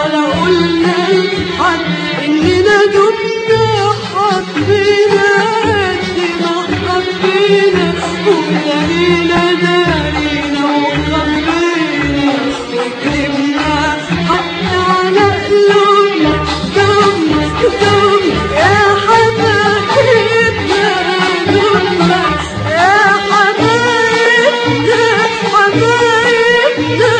ولا قلنا لحد إننا دمنا حبينا قد ما حبينا ودارينا دارينا وخبينا وكتبنا حتى على قلوبنا دم دم يا حبايبنا دمنا يا حبايبنا حبايبنا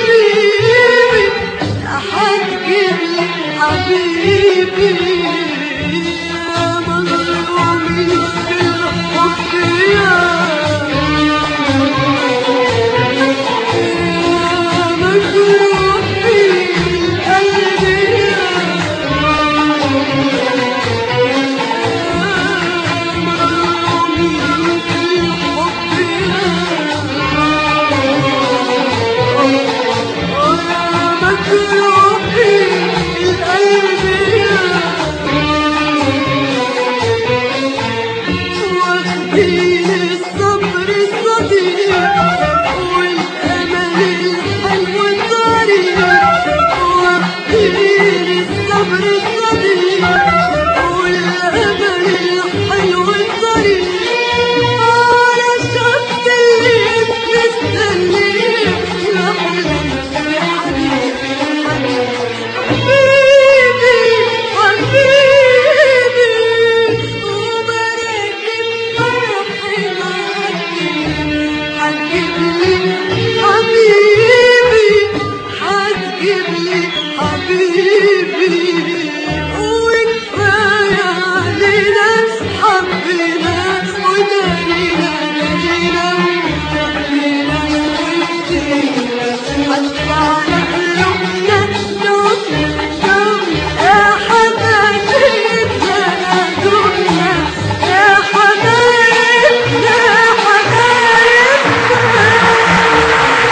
حبيبي هتجيب لي حبيبي يا مظلومين في الحب يا يا مجروحين القلب مظلومين في الحب مجروحين القلب واخدين الصبر الصديق والأمل الحلو الطريق واخدين الصبر الصديق والأمل الحلو الطريق على شط الليل مستنيك لحلم يا حبيبي حبيبي حبيبي وبراكب فرحي معاكي هتجيب لي حبيبي هتجيب لي حبيبي وكفاية علينا حبينا ودارينا دارينا حبينا وكتير هتطلع قلوبنا دوبنا دوبنا يا حبايبنا دوبنا يا حبايبنا يا حبايبنا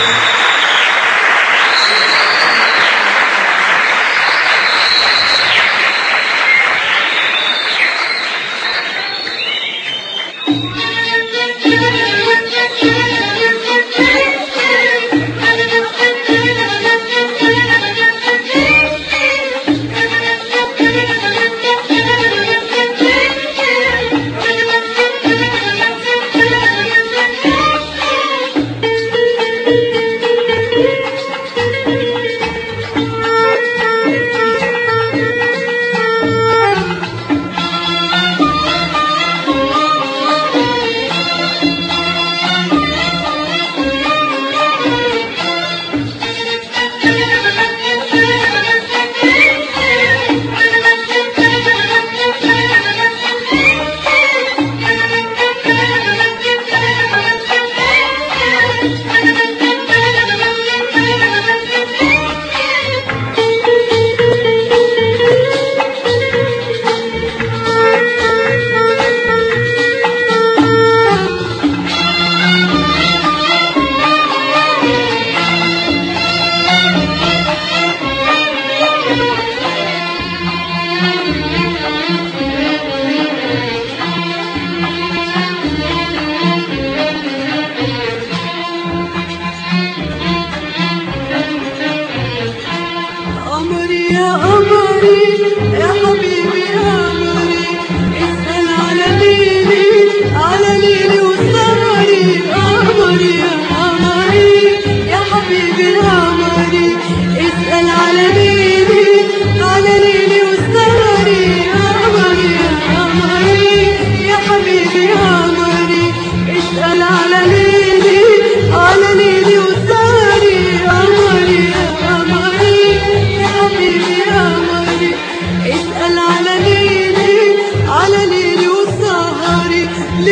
قمري يا قمري يا حبيبي يا قمري اسأل على ليلي على ليلي وسهري قمري يا قمري يا حبيبي يا قمري اسأل على ليلي على ليلي وسهري قمري يا قمري يا حبيبي يا قمري اسأل على ليلي على ليلي وسهري قمري يا قمري يا حبيبي يا قمري اسأل على ليلي على ليلي وسهري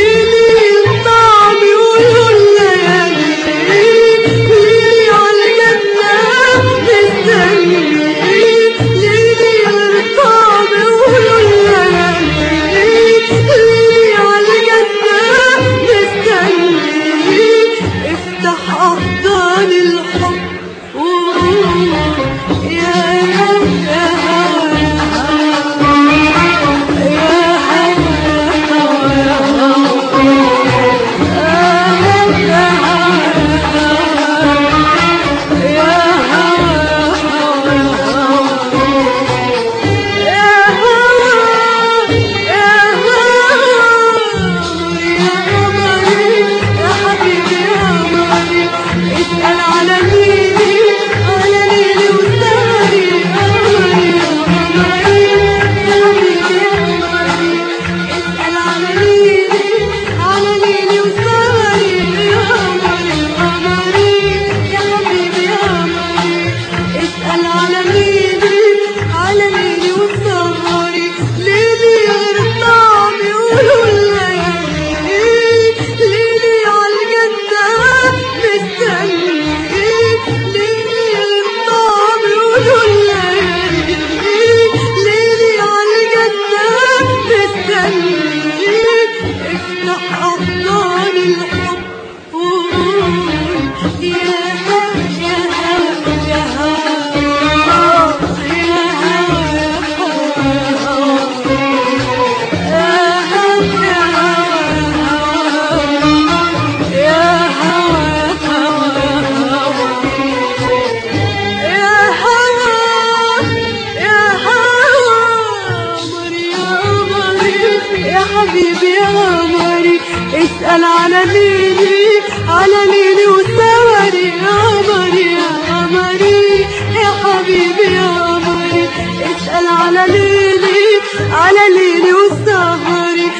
ليلي طعم يقولوا الليالي ليلي على الجنة مستني ليلي الطعم يقولوا الليالي ليلي على الجنة مستني افتح أحضان الحب يا يا يا يا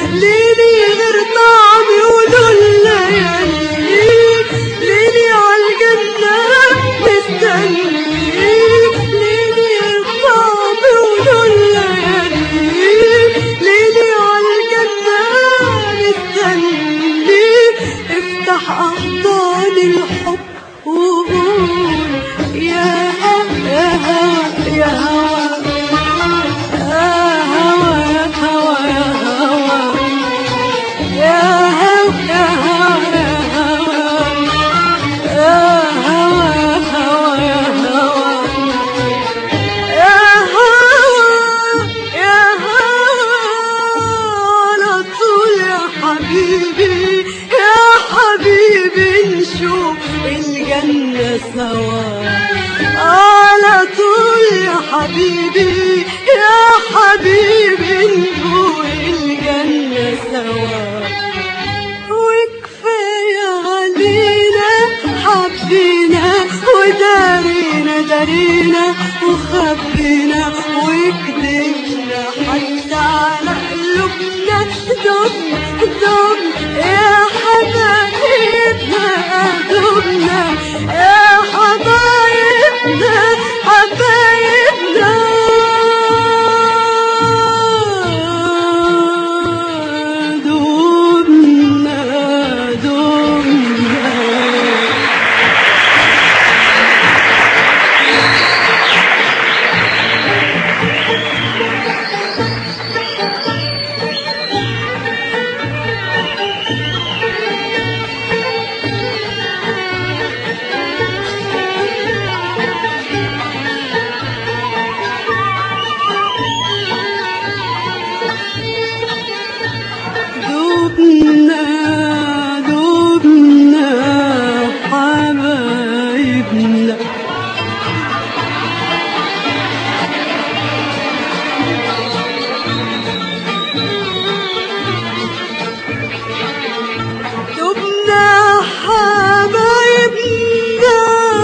ليلي غير طعمي ولون الليالي ليلي عالجنة مستني ليلي غير طعمي ولون الليالي ليلي عالجنة مستني افتح أحضان الحب وقول يا يا هوا يا هوا يا هوا يا هوا يا هوا يا هوا يا هوا على طول يا حبيبي يا حبيبي نشوف الجنة سوا على طول يا حبيبي يا حبيبي نشوف الجنة سوا وكفاية علينا حبينا ودارينا دارينا وخبينا وكدبنا حتى على قلوبنا دبنا دبنا يا حبايبنا دبنا يا حبايبنا حبايبنا دبنا دبنا دبنا دبنا حبايبنا دبنا حبايبنا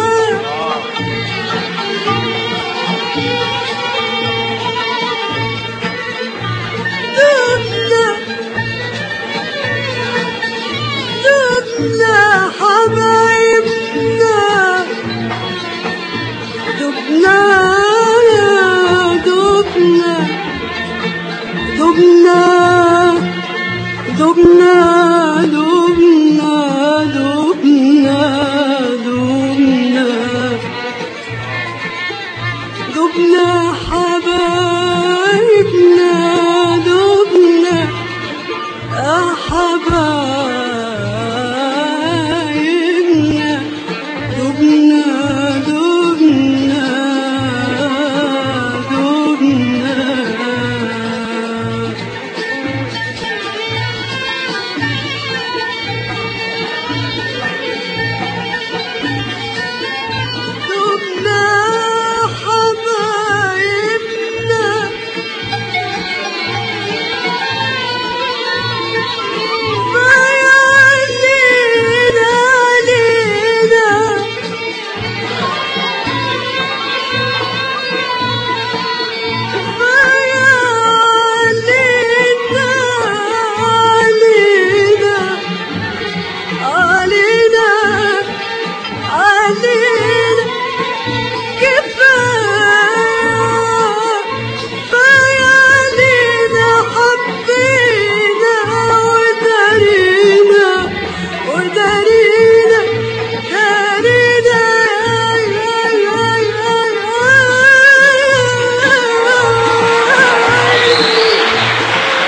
دبنا دبنا حبايبنا دبنا دبنا دبنا دبنا دبنا دبنا دبنا دبنا حبايبنا دبنا يا حبايبنا دبنا دبنا دبنا دبنا حبايبنا فيالينا علينا فيالينا علينا علينا علينا كفاية فيالينا حبينا ودارينا ودارينا دارينا يا يا يا يا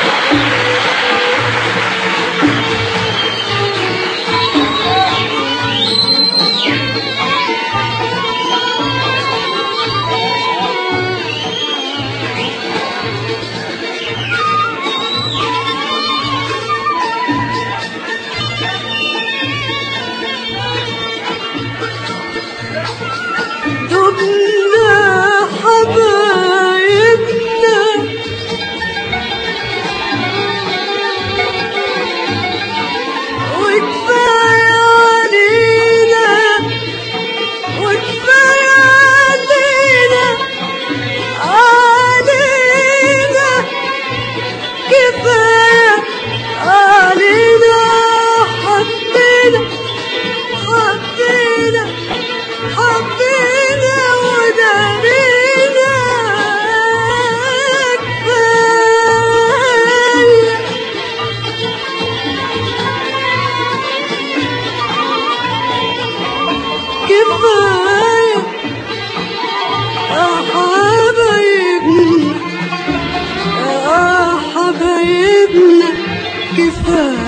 كفاية يا حبايبنا يا حبايبنا كفاية